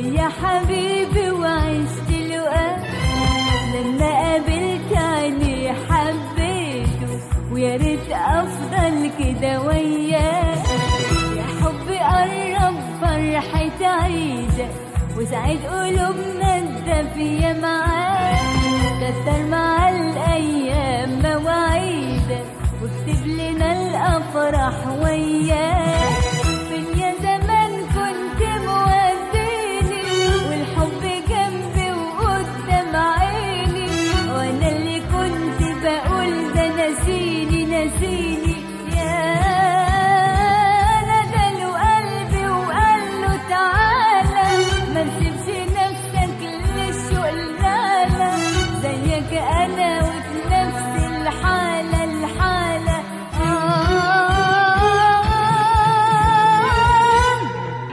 ويا حبيبي وعشت لقاء لما قابلت عيني حبيته ويا ريت افضل كده وياه يا حبي قرب فرحة عيدك وسعد قلوبنا الدافية معاك كتر مع الأيام مواعيدك واكتب لنا الأفراح وياك فين يا زمان كنت موديني والحب جنبي وقدام عيني وانا اللي كنت بقول ده نسيني نسيني يا ندى قلبي وقال له تعالى ما تسيبش نفسك للشوق لا زيك انا وفي نفس الحاله الحاله آه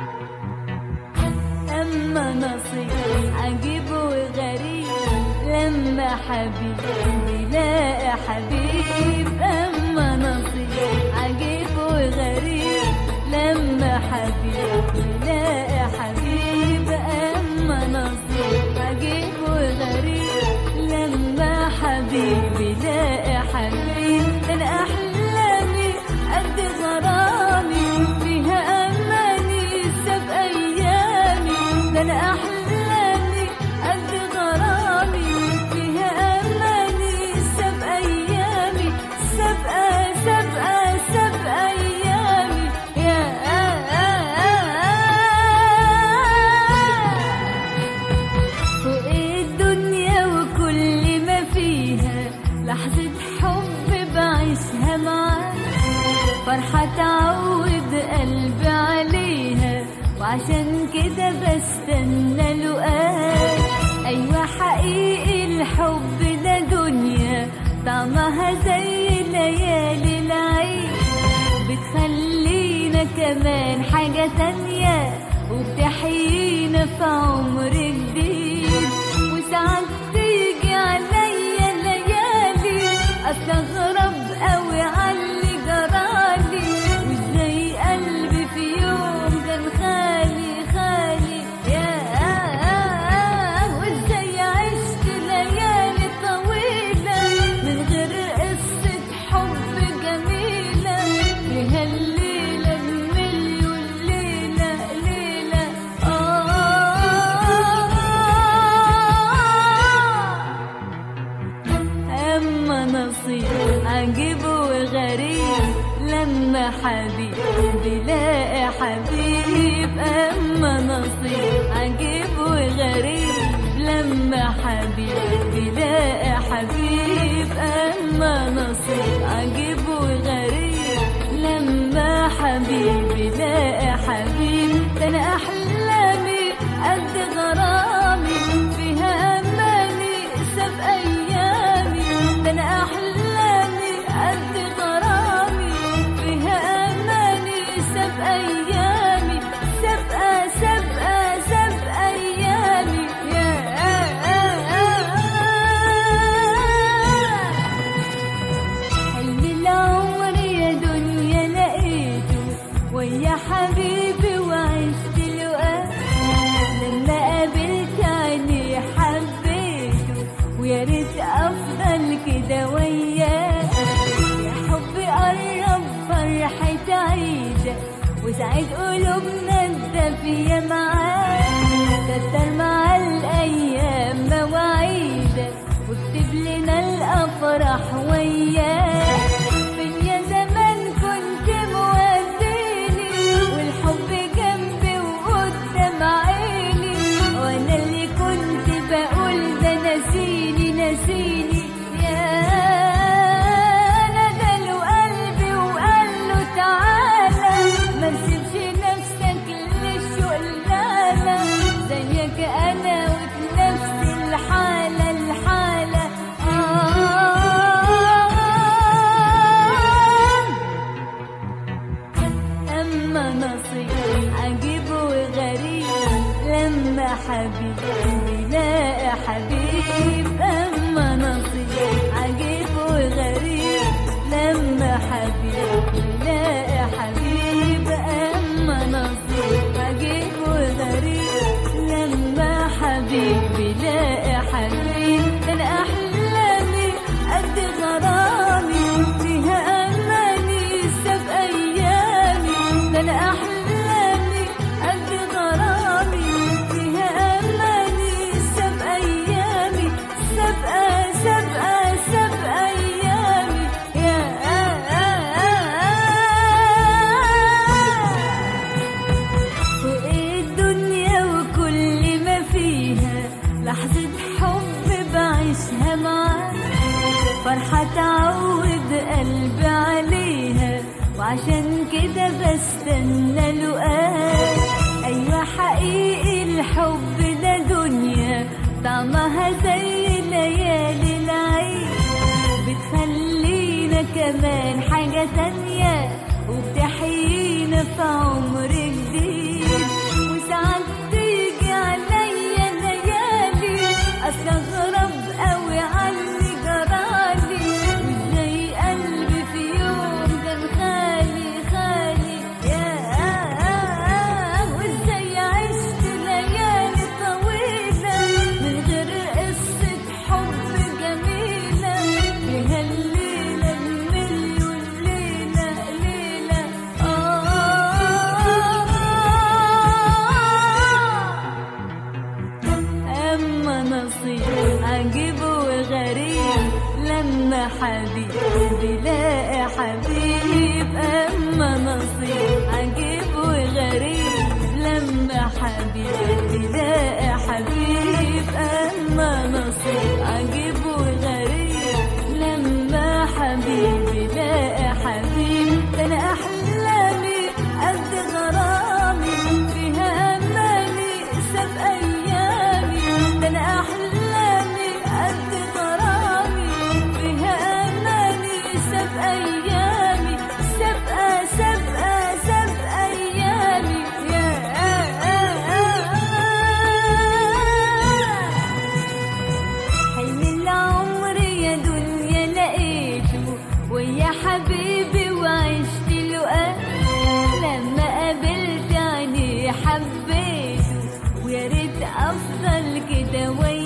أما نصيب عجيب وغريب لما حبيب يلاقي حبيب أما نصيب عجيب وغريب لما حبيب يلاقي حبيب أما نصيب عجيب وغريب لما حبيب يلاقي حبيب ده أنا أحلامي قد غرامي فيها أماني ساب أيامي ده أنا أحلامي قد غرامي فيها أماني ساب أيامي سابقة سابقة ساب أيامي يا فوق الدنيا وكل ما فيها لحظة حب بعيشها معاك فرحة تعود قلبي عليها وعشان كده بستنى لقاك أيوة حقيقي الحب ده دنيا طعمها زي ليالي العيد بتخلينا كمان حاجة تانية وبتحيينا في عمر جديد وساعات تيجي عليا ليالي استغرب قوي عاللي جرالي وازاي قلبي في يوم كان خالي خالي يا وازاي عشت ليالي طويلة من غير قصة حب جميلة فيها الليلة بمليون ليلة ليلة آه أما نصيب عجيب وغريب لما حبيب بيلاقي حبيب أما نصيب عجيب وغريب لما حبيب بيلاقي حبيب أما نصيب عجيب وغريب لما حبيب بيلاقي حبيب ده أنا أحلامي قد غرامي فيها أماني ساب أيامي ده أنا أحلامي قد غرامي فيها أماني ساب أيامي سابقة سابقة ساب أيامي يا حلم العمر يا دنيا لقيته ويا حبيبي وعشت لقاه لما قابلت عيني حبيته ويا ريت افضل كده وياه يا حبي قرب فرحة عيدك وسعد قلوبنا الدافية معاك كتر مع الأيام مواعيدك واكتب لنا الأفراح وياك فين يا زمان كنت موديني والحب جنبي وقدام عيني وانا اللي كنت بقول ده نسيني نسيني يا ندى قلبي وقال له تعالى ما تسيبش نفسك للشوق لا زيك انا وفي نفس الحاله الحاله آه أما نصيب عجيب وغريب لما حبيب يلاقي حبيب أما نصيب عجيب وغريب لما حبيب يلاقي حبيب أما نصيب عجيب وغريب لما حبيبي لا حبيب ده انا احلامي قد غرامي فيها اماني ساب ايامي ده انا احلامي قد غرامي فيها اماني ساب ايامي سابقه سابقه ساب ايامي يا فوق الدنيا وكل ما فيها لحظة حب بعيشها معاك فرحة تعود قلبي عليها وعشان كده بستنى لقاك أيوة حقيقي الحب ده دنيا طعمها زي ليالي العيد بتخلينا كمان حاجة تانية وبتحيينا في عمر جديد وساعات تيجي عليا ليالي استغرب قوي عني جرالي وازاي قلبي في يوم كان خالي خالي يا وازاي عشت ليالي طويلة من غير قصة حب جميلة فيها الليلة بمليون ليلة ليلة آه أما نصيب عجيب وغريب لما حبيبي لاقي حبيب أما نصيب عجيب وغريب لما حبيبي لاقي حبيب أما نصيب عجيب وغريب لما حبيبي لاقي حبيب ده أنا أحلامي قد غرامي فيها أماني ساب أيامي ده أنا أحلامي قد غرامي فيها أماني ساب أيامي سابقة سابقة ساب أيامي يا حلم العمر يا دنيا لقيته ويا حبيبي وعشت له لما قابلت عيني حبيته ويا ريت افضل كده ويا